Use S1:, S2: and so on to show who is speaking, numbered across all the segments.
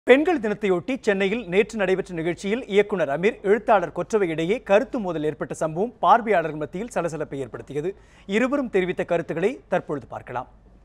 S1: பெண்கள் தினத்தையொட்டி சென்னையில் நேற்று நடைபெற்ற நிகழ்ச்சியில் இயக்குனர் அமீர் எழுத்தாளர் கொற்றவை இடையே கருத்து மோதல் ஏற்பட்ட சம்பவம் பார்வையாளர்கள் மத்தியில் சலசலப்பை ஏற்படுத்தியது இருவரும் தெரிவித்த கருத்துக்களை தற்பொழுது பார்க்கலாம்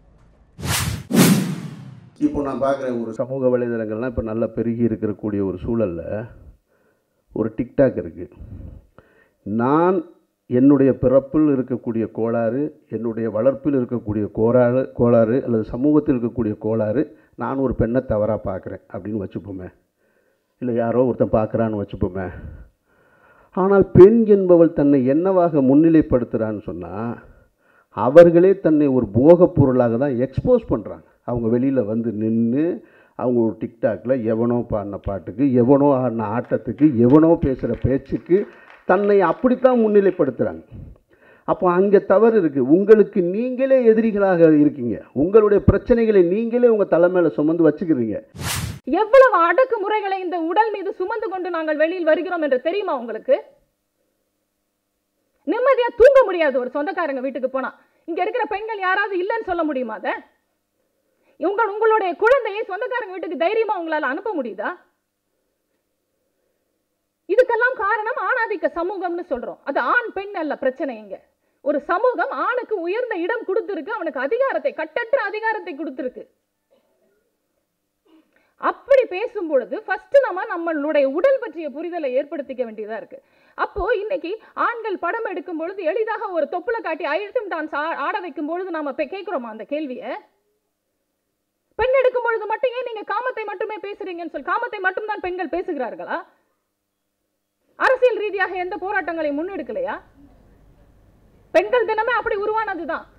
S2: இப்போ நான் பார்க்குற ஒரு சமூக வலைதளங்கள்லாம் இப்போ நல்லா பெருகி இருக்கக்கூடிய ஒரு சூழலில் ஒரு டிக்டாக் இருக்குது நான் என்னுடைய பிறப்பில் இருக்கக்கூடிய கோளாறு என்னுடைய வளர்ப்பில் இருக்கக்கூடிய கோளாறு கோளாறு அல்லது சமூகத்தில் இருக்கக்கூடிய கோளாறு நான் ஒரு பெண்ணை தவறாக பார்க்குறேன் அப்படின்னு வச்சுப்போமே இல்லை யாரோ ஒருத்தன் பார்க்குறான்னு வச்சுப்போமே ஆனால் பெண் என்பவள் தன்னை என்னவாக முன்னிலைப்படுத்துகிறான்னு சொன்னால் அவர்களே தன்னை ஒரு போகப் பொருளாக தான் எக்ஸ்போஸ் பண்ணுறாங்க அவங்க வெளியில் வந்து நின்று அவங்க ஒரு டிக்டாக்ல எவனோ பாடின பாட்டுக்கு எவனோ ஆடின ஆட்டத்துக்கு எவனோ பேசுகிற பேச்சுக்கு தன்னை அப்படித்தான் முன்னிலைப்படுத்துகிறாங்க அப்போ அங்கே தவறு இருக்குது உங்களுக்கு நீங்களே எதிரிகளாக இருக்கீங்க உங்களுடைய பிரச்சனைகளை நீங்களே உங்கள் தலைமையில் சுமந்து வச்சுக்கிறீங்க
S3: எவ்வளவு அடக்குமுறைகளை இந்த உடல் மீது சுமந்து கொண்டு நாங்கள் வெளியில் வருகிறோம் என்று தெரியுமா உங்களுக்கு நிம்மதியா தூங்க முடியாது ஒரு சொந்தக்காரங்க வீட்டுக்கு போனா இங்க இருக்கிற பெண்கள் யாராவது இல்லைன்னு சொல்ல முடியுமா அத உங்கள் உங்களுடைய குழந்தையை சொந்தக்காரங்க வீட்டுக்கு தைரியமா உங்களால அனுப்ப முடியுதா இதுக்கெல்லாம் காரணம் ஆணாதிக்க சமூகம்னு சொல்றோம் அது ஆண் பெண் அல்ல பிரச்சனை இங்க ஒரு சமூகம் ஆணுக்கு உயர்ந்த இடம் கொடுத்திருக்கு அவனுக்கு அதிகாரத்தை கட்டற்ற அதிகாரத்தை கொடுத்திருக்கு அப்படி பேசும் பொழுது ஃபர்ஸ்ட் நம்ம நம்மளுடைய உடல் பற்றிய புரிதலை ஏற்படுத்திக்க வேண்டியதா இருக்கு அப்போ இன்னைக்கு ஆண்கள் படம் எடுக்கும் பொழுது எளிதாக ஒரு தொப்புல காட்டி அழுத்தம் டான்ஸ் ஆட வைக்கும் பொழுது நாம இப்ப கேட்கிறோமா அந்த கேள்வியை பெண் எடுக்கும் பொழுது மட்டும் ஏன் நீங்க காமத்தை மட்டுமே பேசுறீங்கன்னு சொல்லி காமத்தை மட்டும்தான் பெண்கள் பேசுகிறார்களா அரசியல் ரீதியாக எந்த போராட்டங்களையும் முன்னெடுக்கலையா பெண்கள் தினமே அப்படி உருவானதுதான்